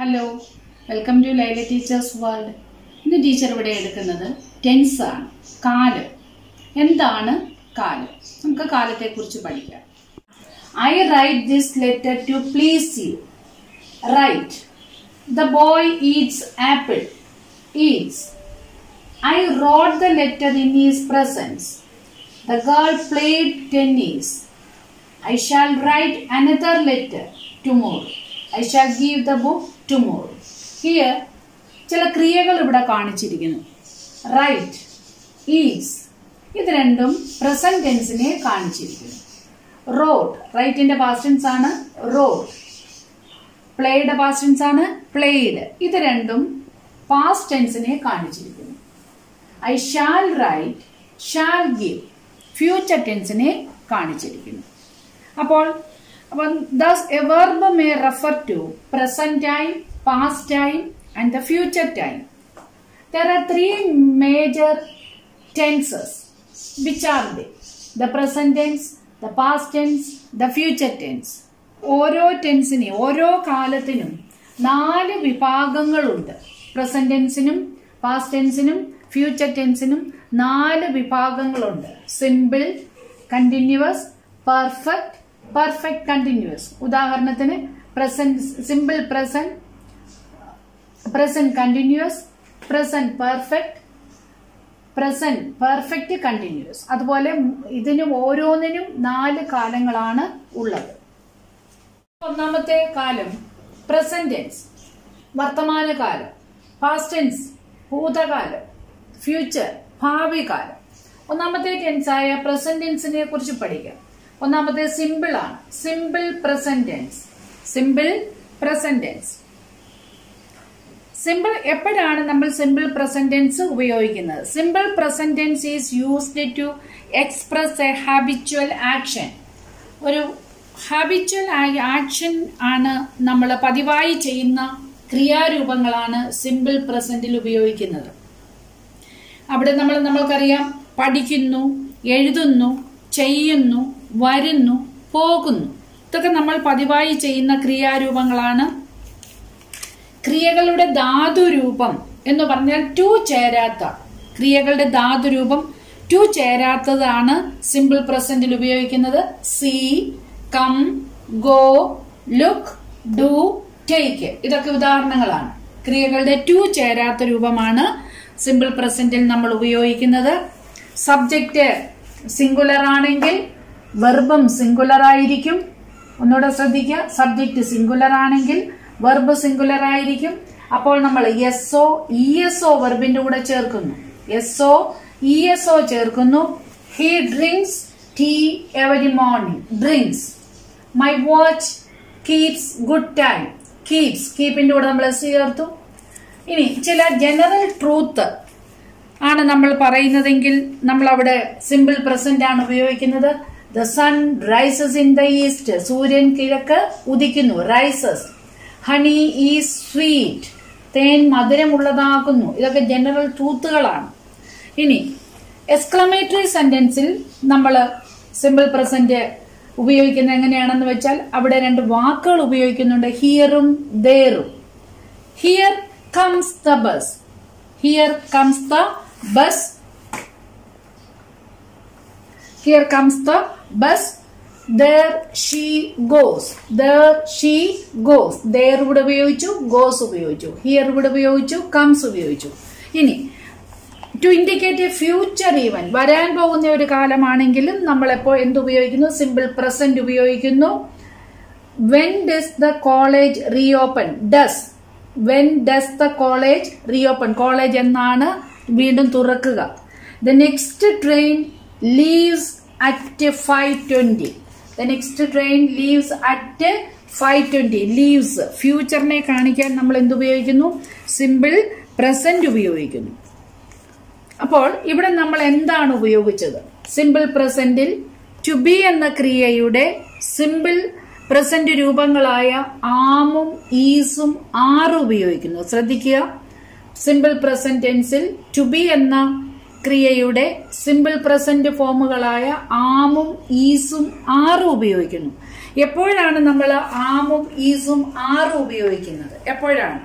Hello welcome to Laila teachers world ഇന്ന് teacher ഇവിടെ എടുക്കുന്നത് ടെൻസ് ആണ് കാലം എന്താണ് കാലം നമുക്ക് കാലത്തെക്കുറിച്ച് പഠിക്കാം I write this letter to please you write the boy eats apple eats I wrote the letter in is presence the girl played tennis I shall write another letter tomorrow. I shall give the book tomorrow. Here, ചില ക്രിയകൾ ഇവിടെ കാണിച്ചിരിക്കുന്നു right is ഇത് രണ്ടും present ടെൻസിനെ കാണിച്ചിരിക്കുന്നു wrote റൈറ്റിന്റെ past tense ആണ് റോഡ് പ്ലേയുടെ പാസ്റ്റൻസ് ആണ് പ്ലേഡ് ഇത് രണ്ടും പാസ്റ്റ് ടെൻസിനെ കാണിച്ചിരിക്കുന്നു I shall write shall give future ടെൻസിനെ കാണിച്ചിരിക്കുന്നു അപ്പോൾ അപ്പം thus a verb may refer to present time past time and the future time there are three major tenses which are they the present tense the past tense the future tense ഓരോ ടെൻസിനെയും ഓരോ കാലത്തിനും നാല് വിഭാഗങ്ങളുണ്ട് present ടെൻസിനും past ടെൻസിനും future ടെൻസിനും നാല് വിഭാഗങ്ങളുണ്ട് simple continuous perfect perfect continuous ഉദാഹരണത്തിന് present simple present present continuous present perfect present perfect continuous അതുപോലെ ഇതിനും ഓരോന്നിനും നാല് കാലങ്ങളാണ് ഉള്ളത് ഒന്നാമത്തെ കാലം പ്രസന്റൻസ് വർത്തമാനകാലം പാസ്റ്റൻസ് ഭൂതകാലം ഫ്യൂച്ചർ ഭാവി കാലം ഒന്നാമത്തെ ടെൻസായ പ്രസന്റൻസിനെ കുറിച്ച് പഠിക്കാം ഒന്നാമത്തെ സിമ്പിൾ ആണ് simple present tense simple present tense simple എപ്പോഴാണ് നമ്മൾ സിമ്പിൾ പ്രസന്റൻസ് ഉപയോഗിക്കുന്നത് simple present tense is used to express a habitual action ഒരു ഹാബിച്വൽ ആക്ഷൻ ആണ് നമ്മൾ പതിവായി ചെയ്യുന്ന ക്രിയാരൂപങ്ങളാണ് സിമ്പിൾ പ്രസന്റിൽ ഉപയോഗിക്കുന്നത് അവിടെ നമ്മൾ നമ്മൾക്കറിയാം പഠിക്കുന്നു എഴുതുന്നു ചെയ്യുന്നു വരുന്നു പോകുന്നു ഇതൊക്കെ നമ്മൾ പതിവായി ചെയ്യുന്ന ക്രിയാരൂപങ്ങളാണ് ക്രിയകളുടെ ധാതുരൂപം എന്ന് പറഞ്ഞാൽ ടു ചേരാത്ത ക്രിയകളുടെ ധാതുരൂപം ടു ചേരാത്തതാണ് സിമ്പിൾ പ്രസന്റിൽ ഉപയോഗിക്കുന്നത് see come go look do take ഇതൊക്കെ ഉദാഹരണങ്ങളാണ് ക്രിയകളുടെ ടു ചേരാത്ത രൂപമാണ് സിമ്പിൾ പ്രസന്റിൽ നമ്മൾ ഉപയോഗിക്കുന്നത് സബ്ജക്റ്റ് സിംഗുലർ ആണെങ്കിൽ വെർബും സിംഗുലർ ആയിരിക്കും ഒന്നുകൂടെ ശ്രദ്ധിക്കുക സബ്ജക്റ്റ് സിംഗുലർ ആണെങ്കിൽ വെർബ് സിംഗുലർ ആയിരിക്കും അപ്പോൾ നമ്മൾ എസ് ഒ ഇ എസ് ഒ വെർബിന്റെ കൂടെ ചേർക്കുന്നു എസ് ഒ ഇ എസ് ഒ ചേർക്കുന്നു he drinks tea every morning drinks my watch keeps good time keeps കീപ്പിന്റെ കൂടെ നമ്മൾ എസ് ചേർത്തു ഇനി ചില ജനറൽ ട്രൂത്ത് ആണ് നമ്മൾ പറയുന്നതെങ്കിൽ നമ്മൾ അവിടെ സിമ്പിൾ പ്രസന്റ് ആണ് ഉപയോഗിക്കുന്നത് the sun rises in the east സൂര്യൻ കിഴക്ക് ഉദിക്കുന്നു റൈസസ് ഹണി ഈസ് സ്വീറ്റ് തേൻ മധുരമുള്ളതാകുന്നു ഇതൊക്കെ ജനറൽ ട്രൂത്തുകളാണ് ഇനി എക്സ്ക്ലമേറ്ററി സെന്റൻസിൽ നമ്മൾ സിമ്പിൾ പ്രസന്റ് ഉപയോഗിക്കുന്നത് എങ്ങനെയാണെന്ന് വെച്ചാൽ അവിടെ രണ്ട് വാക്കുകൾ ഉപയോഗിക്കുന്നുണ്ട് ഹിയറും ദേറും here comes the bus here comes the bus here comes the bus there she goes there she goes there ഇവിടെ ഉപയോഗിച്ചു ഗോസ് ഉപയോഗിച്ചു ഹിയർ ഇവിടെ ഉപയോഗിച്ചു കംസ് ഉപയോഗിച്ചു ഇനി to indicate a future even വരാൻ പോകുന്ന ഒരു കാലമാണെങ്കിലും നമ്മൾ എപ്പോൾ എന്ത് ഉപയോഗിക്കുന്നു സിമ്പിൾ പ്രസന്റ് ഉപയോഗിക്കുന്നു when does the college reopen does when does the college reopen college എന്നാണ് വീണ്ടും തുറക്കുക the next train leaves at five twenty the next train leaves at five twenty leaves ഫ്യൂച്ചറിനെ കാണിക്കാൻ നമ്മൾ എന്ത് ഉപയോഗിക്കുന്നു സിമ്പിൾ പ്രസന്റ് ഉപയോഗിക്കുന്നു അപ്പോൾ ഇവിടെ നമ്മൾ എന്താണ് ഉപയോഗിച്ചത് സിമ്പിൾ പ്രസന്റിൽ ടു ബി എന്ന ക്രിയയുടെ സിമ്പിൾ പ്രസന്റ് രൂപങ്ങളായ ആമും ഈസും ആറും ഉപയോഗിക്കുന്നു ശ്രദ്ധിക്കുക സിമ്പിൾ പ്രസന്റ് ടെൻസിൽ ടു ബി എന്ന ക്രിയയുടെ സിമ്പിൾ പ്രസന്റ് ഫോമുകളായ ആമും ഈസും ആറും ഉപയോഗിക്കുന്നു എപ്പോഴാണ് നമ്മൾ ആമും ഈസും ആറും ഉപയോഗിക്കുന്നത് എപ്പോഴാണ്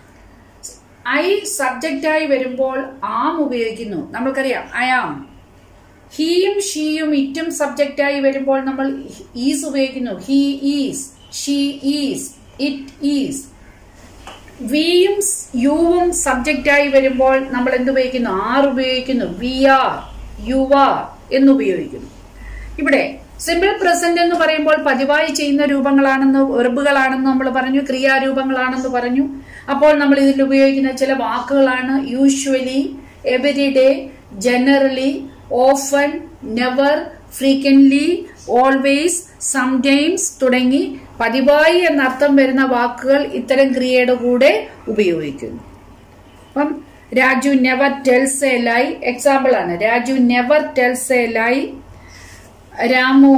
ഐ സബ്ജക്റ്റായി വരുമ്പോൾ ആം ഉപയോഗിക്കുന്നു നമ്മൾക്കറിയാം ഐ ആം ഹീയും ഷീയും ഇറ്റും സബ്ജക്റ്റായി വരുമ്പോൾ നമ്മൾ ഈസ് ഉപയോഗിക്കുന്നു he is she is it is വിയും യുവും സബ്ജക്റ്റായി വരുമ്പോൾ നമ്മൾ എന്ത് ഉപയോഗിക്കുന്നു ആർ ഉപയോഗിക്കുന്നു വി ആർ യു ആർ എന്ന് ഉപയോഗിക്കുന്നു ഇവിടെ സിമ്പിൾ പ്രസന്റ് എന്ന് പറയുമ്പോൾ പതിവായി ചെയ്യുന്ന രൂപങ്ങളാണെന്ന് വെർബുകളാണെന്ന് നമ്മൾ പറഞ്ഞു ക്രിയാരൂപങ്ങളാണെന്ന് പറഞ്ഞു അപ്പോൾ നമ്മൾ ഇതിൽ ഉപയോഗിക്കുന്ന ചില വാക്കുകളാണ് usually everyday generally often never frequently always sometimes തുടങ്ങി പതിവായി എന്നർത്ഥം വരുന്ന വാക്കുകൾ ഇത്തരം ക്രിയയുടെ കൂടെ ഉപയോഗിക്കുന്നു അപ്പം Raju never tells a lie example ആണ് Raju never tells a lie Ramu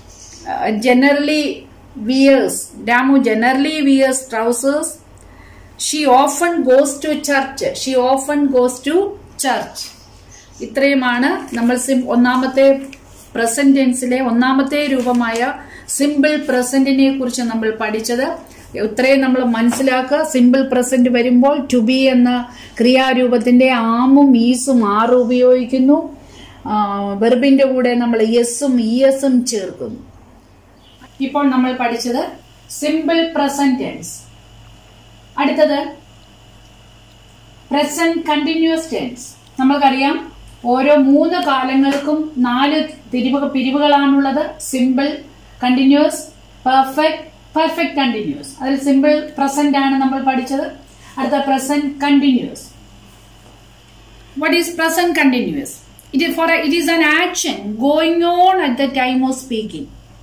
generally wears Ramu generally wears trousers she often goes to church she often goes to church ഇത്രയുമാണ് നമ്മൾ സിം ഒന്നാമത്തെ പ്രസന്റ് ടെൻസിലെ ഒന്നാമത്തെ രൂപമായ സിമ്പിൾ പ്രസന്റിനെ കുറിച്ച് നമ്മൾ പഠിച്ചത് ഇത്രയും നമ്മൾ മനസ്സിലാക്കുക സിമ്പിൾ പ്രസന്റ് വരുമ്പോൾ ടു ബി എന്ന ക്രിയാരൂപത്തിന്റെ ആമും ഈസും ആറും ഉപയോഗിക്കുന്നു വെർബിന്റെ കൂടെ നമ്മൾ എസും ഇ എസും ചേർക്കുന്നു ഇപ്പോൾ നമ്മൾ പഠിച്ചത് സിമ്പിൾ പ്രസന്റ് ടെൻസ് അടുത്തത് പ്രസന്റ് കണ്ടിന്യൂസ് ടെൻസ് നമ്മൾക്കറിയാം ഓരോ മൂന്ന് കാലങ്ങൾക്കും നാല് തിരിവ് പിരിവുകളാണുള്ളത് simple continuous perfect perfect continuous അതിൽ സിമ്പിൾ പ്രസന്റ് ആണ് നമ്മൾ പഠിച്ചത് അടുത്ത present continuous what is present continuous it is for a, it is an action going on at the time of speaking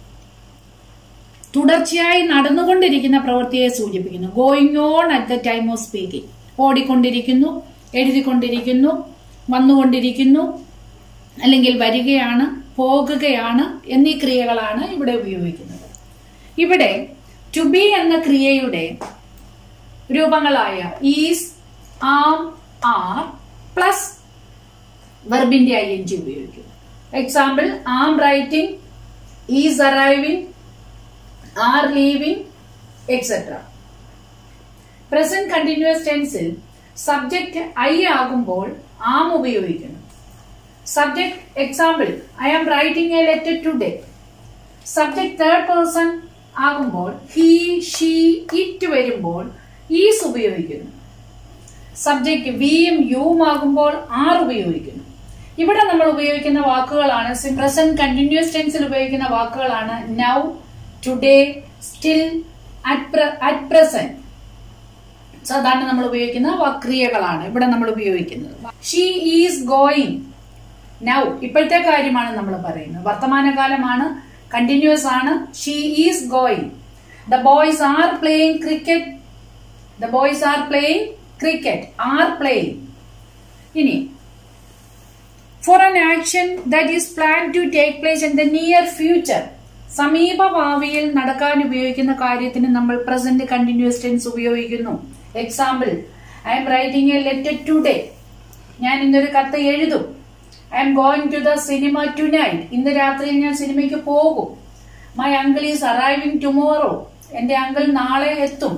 തുടർച്ചയായി നടന്നുകൊണ്ടിരിക്കുന്ന പ്രവൃത്തിയെ സൂചിപ്പിക്കുന്നു going on at the time of speaking ഓടിക്കൊണ്ടിരിക്കുന്നു എഴുതിക്കൊണ്ടിരിക്കുന്നു വന്നുകൊണ്ടിരിക്കുന്നു അല്ലെങ്കിൽ വരികയാണ് പോകുകയാണ് എന്നീ ക്രിയകളാണ് ഇവിടെ ഉപയോഗിക്കുന്നത് ഇവിടെ ടു ബി എന്ന ക്രിയയുടെ രൂപങ്ങളായ ഈസ് ആം ആർ പ്ലസ് വെർബിന്റെ ഐ എൻ ജി ഉപയോഗിക്കുന്നു example am writing is arriving are leaving etcetera present continuous ടെൻസിൽ സബ്ജക്ട് ഐ ആകുമ്പോൾ ആം ഉപയോഗിക്കുന്നു subject example I am writing a letter today subject third person ആകുമ്പോൾ he she it വരുമ്പോൾ is ഉപയോഗിക്കുന്നു subject വിയും യുവും ആകുമ്പോൾ ആർ ഉപയോഗിക്കുന്നു ഇവിടെ നമ്മൾ ഉപയോഗിക്കുന്ന വാക്കുകളാണ് പ്രസന്റ് കണ്ടിന്യൂസ് ടെൻസിൽ ഉപയോഗിക്കുന്ന വാക്കുകളാണ് now today still at present സാധാരണ നമ്മൾ ഉപയോഗിക്കുന്ന ക്രിയകളാണ് ഇവിടെ നമ്മൾ ഉപയോഗിക്കുന്നത് ഷീ ഈസ് ഗോയിങ് നൗ ഇപ്പോഴത്തെ കാര്യമാണ് നമ്മൾ പറയുന്നത് വർത്തമാനകാലമാണ് കണ്ടിന്യൂസ് ആണ് she is going the boys are playing cricket the boys are playing cricket are playing ഇനി for an action that is plan to take place in the near future സമീപ ഭാവിയിൽ നടക്കാൻ ഉപയോഗിക്കുന്ന കാര്യത്തിന് നമ്മൾ പ്രസന്റ് കണ്ടിന്യൂസ് ടെൻസ് ഉപയോഗിക്കുന്നു example I am writing a letter today ഞാൻ ഇന്നൊരു കത്ത് എഴുതും I am going to the cinema tonight ഇന്ന് രാത്രിയിൽ ഞാൻ സിനിമയ്ക്ക് പോകും my uncle is arriving tomorrow എന്റെ അങ്കിൾ നാളെ എത്തും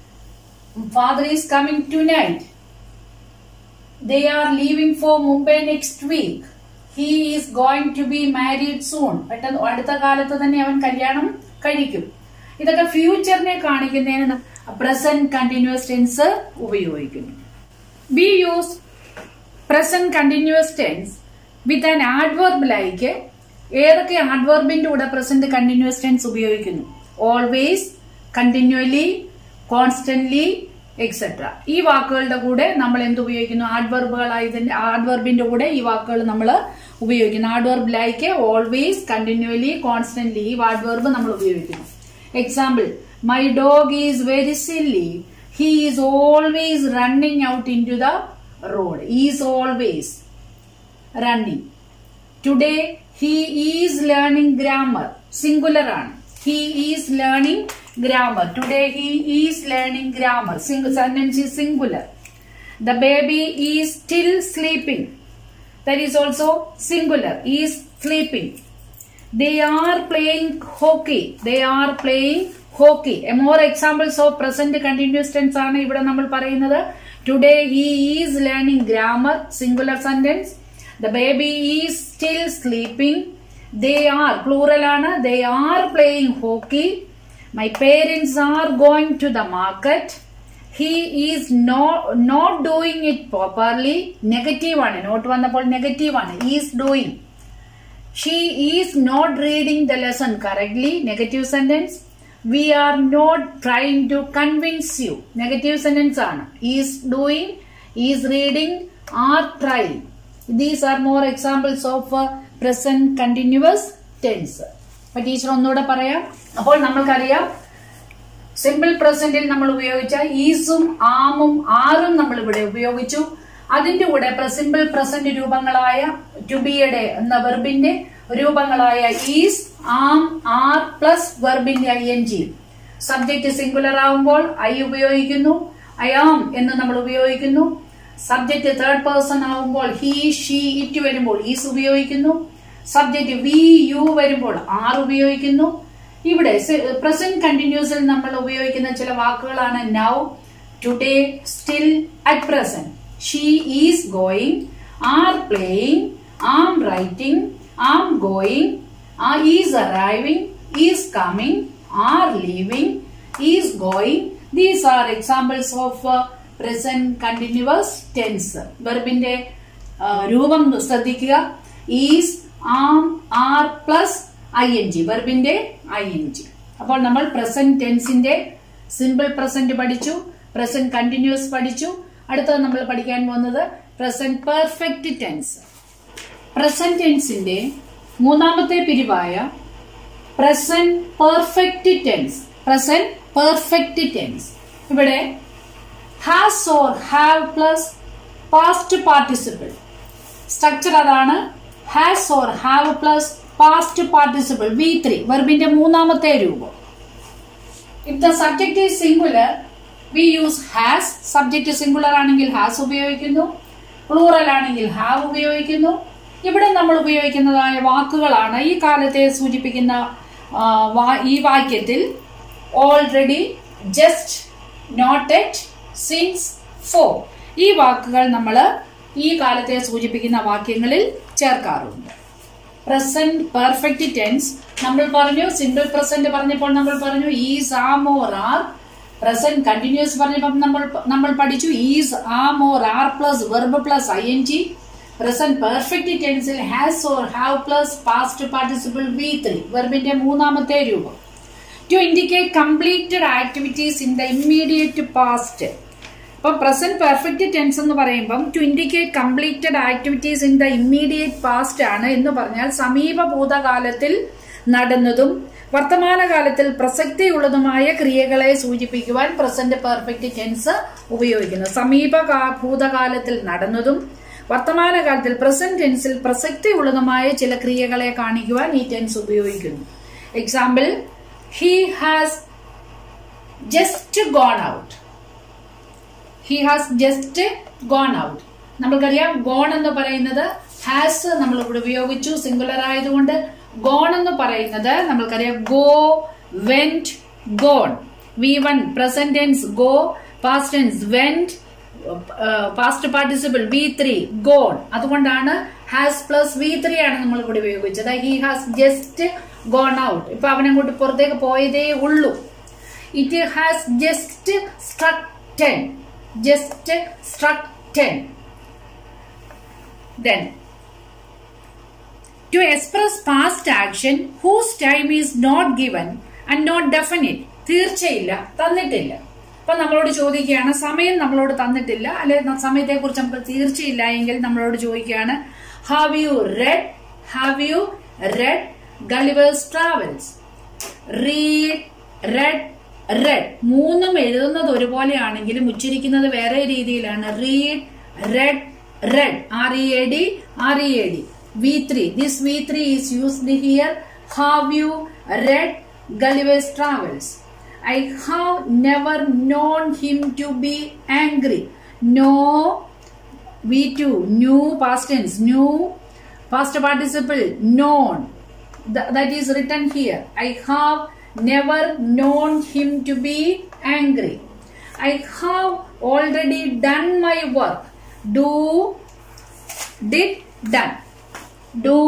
father is coming tonight they are leaving for Mumbai next week he is going to be married soon പെട്ടെന്ന് അടുത്ത കാലത്ത് തന്നെ അവൻ കല്യാണം കഴിക്കും ഇതൊക്കെ ഫ്യൂച്ചറിനെ കാണിക്കുന്നതിന് പ്രസന്റ് കണ്ടിന്യൂസ് ടെൻസ് ഉപയോഗിക്കുന്നു we use present continuous tense with an adverb like ഏതൊക്കെ ആഡ്വർബിന്റെ കൂടെ പ്രസന്റ് കണ്ടിന്യൂസ് ടെൻസ് ഉപയോഗിക്കുന്നു ഓൾവേസ് കണ്ടിന്യൂലി കോൺസ്റ്റന്റ്ലി എക്സെട്ര ഈ വാക്കുകളുടെ കൂടെ നമ്മൾ എന്ത് ഉപയോഗിക്കുന്നു ആഡ്വർബുകളായി ഇതിന്റെ ആഡ്വർബിന്റെ കൂടെ ഈ വാക്കുകൾ നമ്മൾ ഉപയോഗിക്കുന്നു adverb like always continually constantly ഈ ആഡ്വർബ് നമ്മൾ ഉപയോഗിക്കുന്നു example my dog is very silly he is always running out in to the road is always running today he is learning grammar singular ആണ് he is learning grammar. Today he is learning grammar. Single sentence is singular. The baby is still sleeping. That is also singular. Is sleeping. they are playing hockey they are playing hockey a more examples of present continuous tense ആണ് ഇവിടെ നമ്മൾ പറയുന്നത് today he is learning grammar singular sentence the baby is still sleeping they are plural ആണ് they are playing hockey my parents are going to the market he is not not doing it properly negative ആണ് not വന്നപ്പോൾ negative ആണ് is doing she is not reading the lesson correctly negative sentence we are not trying to convince you negative sentence ആണ് is doing is reading are trying these are more examples of present continuous tense അപ്പൊ teacher ഒന്നുകൂടെ പറയാം അപ്പോൾ നമ്മൾക്കറിയാം simple പ്രസന്റിൽ നമ്മൾ ഉപയോഗിച്ച ഈസും ആമും ആറും നമ്മൾ ഇവിടെ ഉപയോഗിച്ചു അതിന്റെ കൂടെ സിമ്പിൾ പ്രസന്റ് രൂപങ്ങളായ ടു ബിയുടെ എന്ന വെർബിന്റെ രൂപങ്ങളായ ഈസ് ആം ആർ പ്ലസ് വെർബിന്റെ I N G subject singular ആവുമ്പോൾ ഐ ഉപയോഗിക്കുന്നു ഐ ആം എന്ന് നമ്മൾ ഉപയോഗിക്കുന്നു സബ്ജക്ട് തേർഡ് പേഴ്സൺ ആവുമ്പോൾ ഹി ഷീ ഇറ്റ് വരുമ്പോൾ ഈസ് ഉപയോഗിക്കുന്നു സബ്ജക്ട് വി യു വരുമ്പോൾ ആർ ഉപയോഗിക്കുന്നു ഇവിടെ പ്രസന്റ് കണ്ടിന്യൂസിൽ നമ്മൾ ഉപയോഗിക്കുന്ന ചില വാക്കുകളാണ് now today still at present she is going are playing am writing am going is arriving is coming are leaving is going these are examples of present continuous tense വെർബിന്റെ രൂപം ശ്രദ്ധിക്കുക is am are plus I N G വെർബിന്റെ I N G അപ്പോൾ നമ്മൾ present ടെൻസിന്റെ simple present പഠിച്ചു present continuous പഠിച്ചു അടുത്തത് നമ്മൾ പഠിക്കാൻ പോകുന്നത് പ്രസന്റ് പെർഫെക്റ്റ് ടെൻസ് പ്രസന്റ് ടെൻസിന്റെ മൂന്നാമത്തെ പിരിവായ present perfect tense present perfect tense ഇവിടെ has or have plus past participle structure അതാണ് has or have plus past participle V three വെർബിന്റെ മൂന്നാമത്തെ രൂപം if the subject is singular we use has subject singular ആണെങ്കിൽ has ഉപയോഗിക്കുന്നു plural ആണെങ്കിൽ have ഉപയോഗിക്കുന്നു ഇവിടെ നമ്മൾ ഉപയോഗിക്കുന്നതായ വാക്കുകളാണ് ഈ കാലത്തെ സൂചിപ്പിക്കുന്ന ഈ വാക്യത്തിൽ already just not yet since for ഈ വാക്കുകൾ നമ്മൾ ഈ കാലത്തെ സൂചിപ്പിക്കുന്ന വാക്യങ്ങളിൽ ചേർക്കാറുണ്ട് പ്രസന്റ് പെർഫെക്റ്റ് ടെൻസ് നമ്മൾ പറഞ്ഞു സിമ്പിൾ പ്രസന്റ് പറഞ്ഞപ്പോൾ നമ്മൾ പറഞ്ഞു is am or are present continuous പറഞ്ഞപ്പോൾ നമ്മൾ നമ്മൾ പഠിച്ചു is am or are plus verb plus I N G present perfect ടെൻസിൽ has or have plus past participle V three വെർബിന്റെ മൂന്നാമത്തെ രൂപം to indicate completed activities in the immediate past അപ്പൊ present perfect tense എന്ന് പറയുമ്പം to indicate completed activities in the immediate past ആണ് എന്ന് പറഞ്ഞാൽ സമീപ ഭൂതകാലത്തിൽ നടന്നതും വർത്തമാനകാലത്തിൽ പ്രസക്തിയുള്ളതുമായ ക്രിയകളെ സൂചിപ്പിക്കുവാൻ പ്രസന്റ് പെർഫെക്റ്റ് ടെൻസ് ഉപയോഗിക്കുന്നു സമീപ ഭൂതകാലത്തിൽ നടന്നതും വർത്തമാനകാലത്തിൽ പ്രസന്റ് ടെൻസിൽ പ്രസക്തിയുള്ളതുമായ ചില ക്രിയകളെ കാണിക്കുവാൻ ഈ ടെൻസ് ഉപയോഗിക്കുന്നു example he has just gone out he has just gone out നമ്മൾക്കറിയാം ഗോൺ എന്ന് പറയുന്നത് ഹാസ് നമ്മൾ ഇവിടെ ഉപയോഗിച്ചു സിംഗുലർ ആയതുകൊണ്ട് ഗോൺ എന്ന് പറയുന്നത് നമ്മൾക്കറിയാം go went gone V one present tense go past tense went past participle V three gone അതുകൊണ്ടാണ് ഹാസ് പ്ലസ് വി ത്രീ ആണ് നമ്മൾ ഇവിടെ ഉപയോഗിച്ചത് he has just gone out ഇപ്പൊ അവനങ്ങോട്ട് പുറത്തേക്ക് പോയതേ ഉള്ളൂ it has just struck ten just struck 10. Then, to express past action whose time is not given and not definite, തീർച്ചയില്ല തന്നിട്ടില്ല അപ്പൊ നമ്മളോട് ചോദിക്കുകയാണ് സമയം നമ്മളോട് തന്നിട്ടില്ല അല്ലെ സമയത്തെ കുറിച്ച് നമുക്ക് തീർച്ചയില്ല എങ്കിൽ നമ്മളോട് ചോദിക്കുകയാണ് have you read have you read Gulliver's Travels read read read മൂന്നും എഴുതുന്നത് ഒരുപോലെയാണെങ്കിലും ഉച്ചരിക്കുന്നത് വേറെ രീതിയിലാണ് read read read R E A D R E A D V three this V three is used here have you read Gulliver's Travels I have never known him to be angry know V two knew past tense knew past participle known th- that is written here. I have never known him to be angry. I have already done my work. Do, did, done. Do,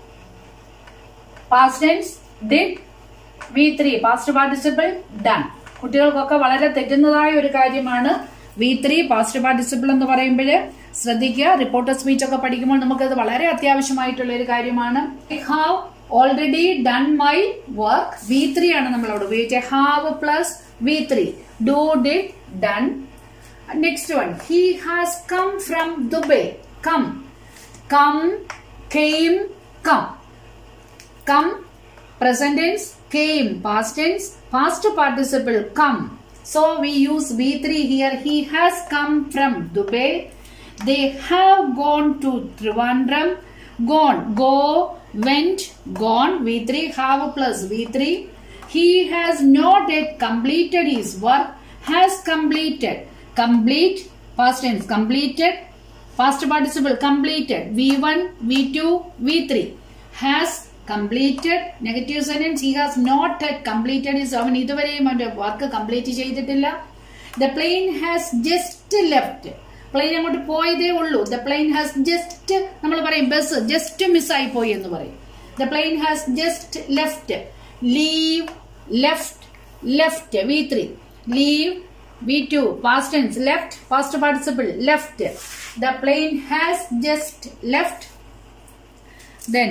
past tense, did, V three past participle done കുട്ടികൾക്കൊക്കെ വളരെ തെറ്റുന്നതായ ഒരു കാര്യമാണ് V three past participle എന്ന് പറയുമ്പോൾ ശ്രദ്ധിക്കുക reporter speech ഒക്കെ പഠിക്കുമ്പോൾ നമുക്കത് വളരെ അത്യാവശ്യമായിട്ടുള്ള ഒരു കാര്യമാണ് I have already done my work V three ആണ് നമ്മൾ അവിടെ ഉപയോഗിച്ചത് have plus V three do did done next one he has come from Dubai come come came come come present tense came past tense past participle come so we use v3 here he has come from dubai they have gone to trivandrum gone go went gone v3 have plus v3 he has not yet completed his work has completed complete past tense completed past participle completed v1 v2 v3 has completed negative sentence he has not yet completed his അവൻ ഇതുവരെയും അവന്റെ work complete ചെയ്തിട്ടില്ല the plane has just left plane അങ്ങോട്ട് പോയതേ ഉള്ളൂ the plane has just നമ്മൾ പറയും bus just മിസ്സായി പോയി എന്ന് പറയും the plane has just left leave left left V three leave V two past tense left past participle left the plane has just left then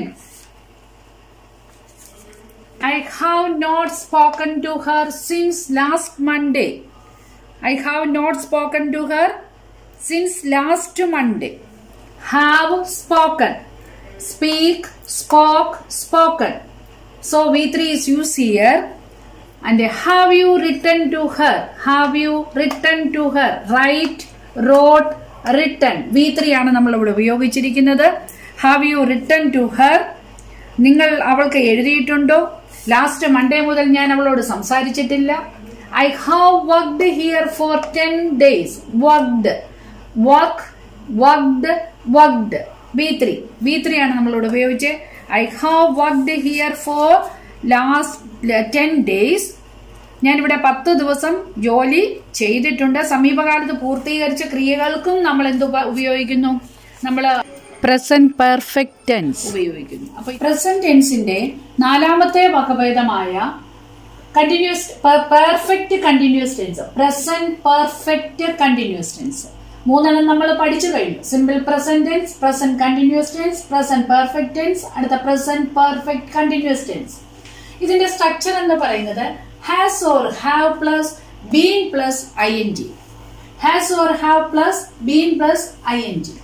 I have not spoken to her since last Monday. I have not spoken to her since last Monday. Have spoken. Speak, spoke, spoken. So V3 is used here. And have you written to her? Have you written to her? Write, wrote, written. V3 ആണ് നമ്മൾ ഇവിടെ ഉപയോഗിച്ചിരിക്കുന്നത് have you written to her നിങ്ങൾ അവൾക്ക് എഴുതിയിട്ടുണ്ടോ last Monday മുതൽ ഞാൻ അവളോട് സംസാരിച്ചിട്ടില്ല I have worked here for ten days worked work worked worked V three V three ആണ് നമ്മളോട് ഉപയോഗിച്ച് I have worked here for last ten days ഞാനിവിടെ പത്ത് ദിവസം ജോലി ചെയ്തിട്ടുണ്ട് സമീപകാലത്ത് പൂർത്തീകരിച്ച ക്രിയകൾക്കും നമ്മൾ എന്ത് ഉപ- ഉപയോഗിക്കുന്നു നമ്മൾ പ്രസന്റ് പെർഫെക്റ്റ് ടെൻസ് ഉപയോഗിക്കുന്നു അപ്പൊ പ്രസന്റ് ടെൻസിന്റെ നാലാമത്തെ വകഭേദമായ continuous perfect continuous tense present perfect continuous tense മൂന്നെണ്ണം നമ്മൾ പഠിച്ചു കഴിഞ്ഞു simple present tense present continuous tense present perfect tense അടുത്ത പ്രസന്റ് പെർഫെക്റ്റ് കണ്ടിന്യൂസ് ടെൻസ് ഇതിന്റെ സ്ട്രക്ചർ എന്ന് പറയുന്നത് has or have plus been plus I N G has or have plus been plus I N G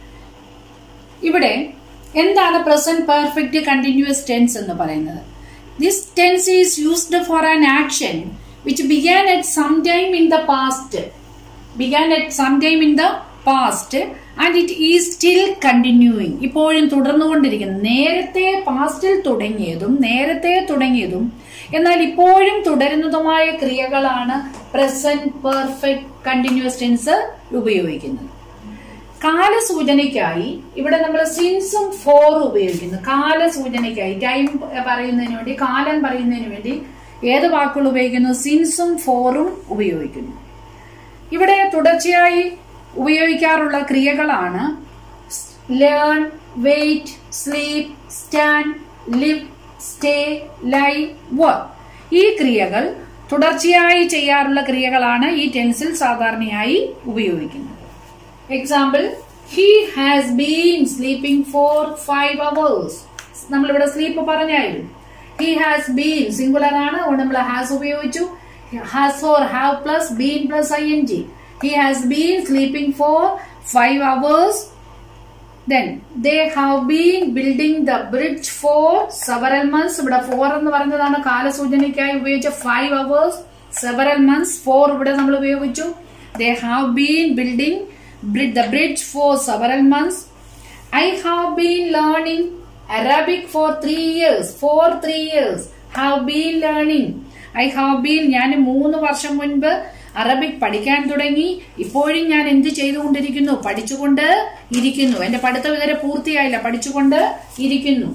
ഇവിടെ എന്താണ് present perfect continuous tense എന്ന് പറയുന്നത് this tense is used for an action which began at some time in the past began at some time in the past and it is still continuing ഇപ്പോഴും തുടർന്നുകൊണ്ടിരിക്കുന്നു നേരത്തെ പാസ്റ്റിൽ തുടങ്ങിയതും നേരത്തെ തുടങ്ങിയതും എന്നാൽ ഇപ്പോഴും തുടരുന്നതുമായ ക്രിയകളാണ് പ്രസന്റ് പെർഫെക്റ്റ് കണ്ടിന്യൂസ് ടെൻസ് ഉപയോഗിക്കുന്നത് കാലസൂചനയ്ക്കായി ഇവിടെ നമ്മൾ സിൻസും ഫോറും ഉപയോഗിക്കുന്നു കാലസൂചനയ്ക്കായി ടൈം പറയുന്നതിന് വേണ്ടി കാലം പറയുന്നതിന് വേണ്ടി ഏത് വാക്കുകൾ ഉപയോഗിക്കുന്നു സിൻസും ഫോറും ഉപയോഗിക്കുന്നു ഇവിടെ തുടർച്ചയായി ഉപയോഗിക്കാറുള്ള ക്രിയകളാണ് learn wait sleep stand live stay lie work ഈ ക്രിയകൾ തുടർച്ചയായി ചെയ്യാറുള്ള ക്രിയകളാണ് ഈ ടെൻസിൽ സാധാരണയായി ഉപയോഗിക്കുന്നത് example he has been sleeping for five hours നമ്മളിവിടെ സ്ലീപ്പ് പറഞ്ഞായിരുന്നു ഹി ഹാസ് ബീൻ സിംഗുലർ ആണ് അതുകൊണ്ട് നമ്മൾ ഹാസ് ഉപയോഗിച്ചു has for have plus been plus I N G he has been sleeping for five hours then they have been building the bridge for several months ഇവിടെ four എന്ന് പറയുന്നതാണ് കാലസൂചനയ്ക്കായി ഉപയോഗിച്ച five hours several months for ഇവിടെ നമ്മൾ ഉപയോഗിച്ചു they have been building the bridge for several months. I have been learning Arabic for three years. For three years. Have been learning. I have been ഞാൻ മൂന്ന് വർഷം മുൻപ് Arabic പഠിക്കാൻ തുടങ്ങി ഇപ്പോഴും ഞാൻ എന്ത് ചെയ്തുകൊണ്ടിരിക്കുന്നു പഠിച്ചുകൊണ്ട് ഇരിക്കുന്നു എന്റെ പഠിത്തം ഇതുവരെ പൂർത്തിയായില്ല പഠിച്ചുകൊണ്ട് ഇരിക്കുന്നു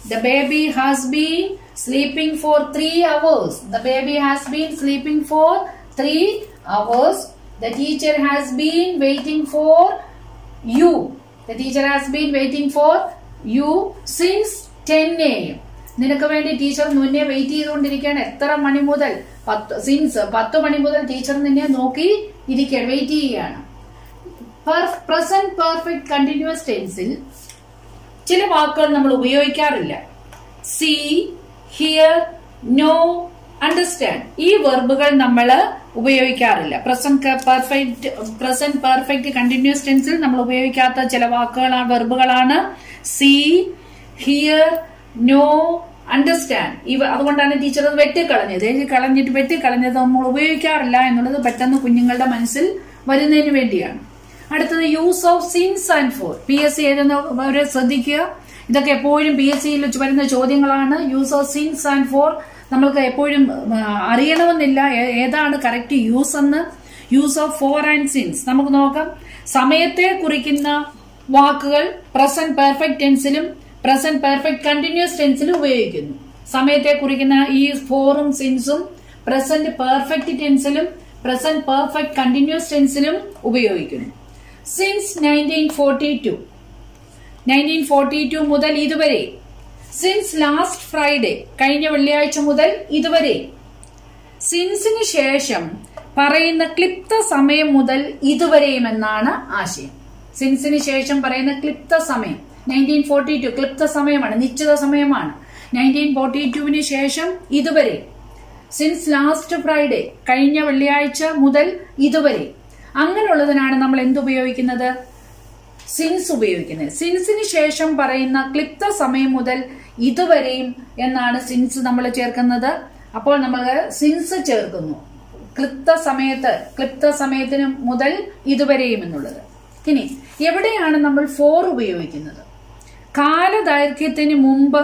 The baby has been sleeping for three hours. The baby has been sleeping for three hours. The teacher has been waiting for you. The teacher has been waiting for you since 10 a.m. നിനക്ക് വേണ്ടി teacher മുന്നേ wait ചെയ്തുകൊണ്ടിരിക്കുകയാണ് എത്ര മണി മുതൽ പത്ത് since പത്ത് മണി മുതൽ teacher നിന്നെ നോക്കി ഇരിക്കുകയാണ് വെയിറ്റ് ചെയ്യുകയാണ് പ്രസന്റ് പെർഫെക്റ്റ് കണ്ടിന്യൂസ് ടെൻസിൽ ചില വാക്കുകൾ നമ്മൾ ഉപയോഗിക്കാറില്ല സി ഹിയർ നോ അണ്ടർസ്റ്റാൻഡ് ഈ വെർബുകൾ നമ്മൾ ഉപയോഗിക്കാറില്ല present perfect present perfect continuous ടെൻസിൽ നമ്മൾ ഉപയോഗിക്കാത്ത ചില വാക്കുകളാണ് വെർബുകളാണ് സി ഹിയർ നോ അണ്ടർസ്റ്റാൻഡ് ഇവ അതുകൊണ്ടാണ് ടീച്ചർ അത് വെട്ടിക്കളഞ്ഞത് എഴുതി കളഞ്ഞിട്ട് വെട്ടിക്കളഞ്ഞത് നമ്മൾ ഉപയോഗിക്കാറില്ല എന്നുള്ളത് പെട്ടെന്ന് കുഞ്ഞുങ്ങളുടെ മനസ്സിൽ വരുന്നതിന് വേണ്ടിയാണ് അടുത്തത് use of since and for P S C എഴുതുന്നവരെ ശ്രദ്ധിക്കുക ഇതൊക്കെ എപ്പോഴും പി എസ് സിയിൽ വരുന്ന ചോദ്യങ്ങളാണ് use of since and for നമ്മൾക്ക് എപ്പോഴും ആ, അറിയണമെന്നില്ല ഏ- ഏതാണ് കറക്റ്റ് യൂസ് എന്ന് use of for and since നമുക്ക് നോക്കാം സമയത്തെ കുറിക്കുന്ന വാക്കുകൾ പ്രസന്റ് പെർഫെക്റ്റ് ടെൻസിലും പ്രസന്റ് പെർഫെക്റ്റ് കണ്ടിന്യൂസ് ടെൻസിലും ഉപയോഗിക്കുന്നു സമയത്തെ കുറിക്കുന്ന ഈ ഫോറും സിൻസും പ്രസന്റ് പെർഫെക്റ്റ് ടെൻസിലും പ്രസന്റ് പെർഫെക്റ്റ് കണ്ടിന്യൂസ് ടെൻസിലും ഉപയോഗിക്കുന്നു since nineteen forty to nineteen forty two മുതൽ ഇതുവരെ സിൻസ് ലാസ്റ്റ് ഫ്രൈഡേ കഴിഞ്ഞ വെള്ളിയാഴ്ച മുതൽ ഇതുവരെ സിൻസിന് ശേഷം പറയുന്ന ക്ലിപ്ത സമയം മുതൽ ഇതുവരെയും എന്നാണ് ആശയം സിൻസിന് ശേഷം പറയുന്ന ക്ലിപ്ത സമയം നയൻറ്റീൻ ഫോർട്ടി ടു ക്ലിപ്ത സമയമാണ് നിശ്ചിത സമയമാണ് നയൻറ്റീൻ ഫോർട്ടി ടുവിന് ശേഷം ഇതുവരെ സിൻസ് ലാസ്റ്റ് ഫ്രൈഡേ കഴിഞ്ഞ വെള്ളിയാഴ്ച മുതൽ ഇതുവരെ അങ്ങനെയുള്ളതിനാണ് നമ്മൾ എന്തുപയോഗിക്കുന്നത് സിൻസ് ഉപയോഗിക്കുന്നത് സിൻസിന് ശേഷം പറയുന്ന ക്ലിപ്ത സമയം മുതൽ ഇതുവരെയും എന്നാണ് സിൻസ് നമ്മൾ ചേർക്കുന്നത് അപ്പോൾ നമ്മൾ സിൻസ് ചേർക്കുന്നു ക്ലിപ്ത സമയത്ത് ക്ലിപ്ത സമയത്തിന് മുതൽ ഇതുവരെയും എന്നുള്ളത് ഇനി എവിടെയാണ് നമ്മൾ ഫോർ ഉപയോഗിക്കുന്നത് കാലദൈർഘ്യത്തിന് മുമ്പ്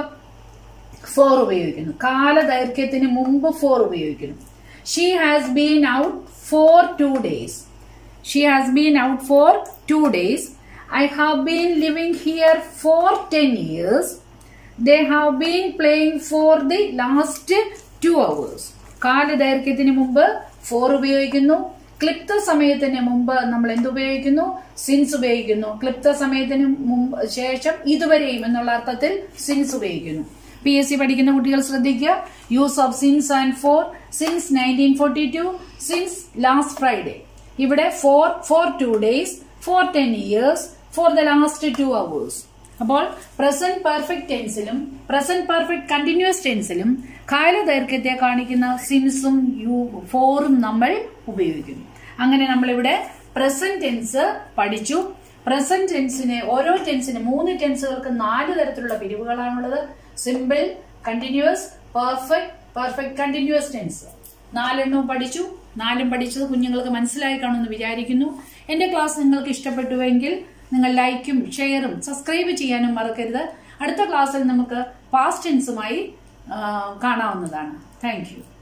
ഫോർ ഉപയോഗിക്കുന്നു കാലദൈർഘ്യത്തിന് മുമ്പ് ഫോർ ഉപയോഗിക്കുന്നു she has been out for two days she has been out for two days I have been living here for ten years they have been playing for the last two hours കാലദൈർഘ്യത്തിന് മുമ്പ് for ഉപയോഗിക്കുന്നു ക്ലിപ്ത സമയത്തിന് മുമ്പ് നമ്മൾ എന്ത് ഉപയോഗിക്കുന്നു since ഉപയോഗിക്കുന്നു ക്ലിപ്ത സമയത്തിന് മുമ്പ് ശേഷം ഇതുവരെയും എന്നുള്ള അർത്ഥത്തിൽ സിൻസ് ഉപയോഗിക്കുന്നു പി എസ് സി പഠിക്കുന്ന കുട്ടികൾ ശ്രദ്ധിക്കുക use of since and for since nineteen forty two since last Friday ഇവിടെ for for two days for ten years for the last two hours അപ്പോൾ പ്രസന്റ് പെർഫെക്റ്റ് ടെൻസിലും പ്രസന്റ് പെർഫെക്റ്റ് കണ്ടിന്യൂസ് ടെൻസിലും കാലദൈർഘ്യത്തെ കാണിക്കുന്ന സിൻസും യു ഫോറും നമ്മൾ ഉപയോഗിക്കുന്നു അങ്ങനെ നമ്മളിവിടെ പ്രസന്റ് ടെൻസ് പഠിച്ചു പ്രസന്റ് ടെൻസിന് ഓരോ ടെൻസിന് മൂന്ന് ടെൻസുകൾക്ക് നാല് തരത്തിലുള്ള പിരിവുകളാണുള്ളത് simple continuous perfect perfect continuous tense നാലെണ്ണവും പഠിച്ചു നാലും പഠിച്ചത് കുഞ്ഞുങ്ങൾക്ക് മനസ്സിലായി കാണുമെന്ന് വിചാരിക്കുന്നു എന്റെ ക്ലാസ് നിങ്ങൾക്ക് ഇഷ്ടപ്പെട്ടുവെങ്കിൽ നിങ്ങൾ ലൈക്കും ഷെയറും സബ്സ്ക്രൈബ് ചെയ്യാനും മറക്കരുത് അടുത്ത ക്ലാസ്സിൽ നമുക്ക് പാസ്റ്റ് ടെൻസുമായി കാണാവുന്നതാണ് താങ്ക് യു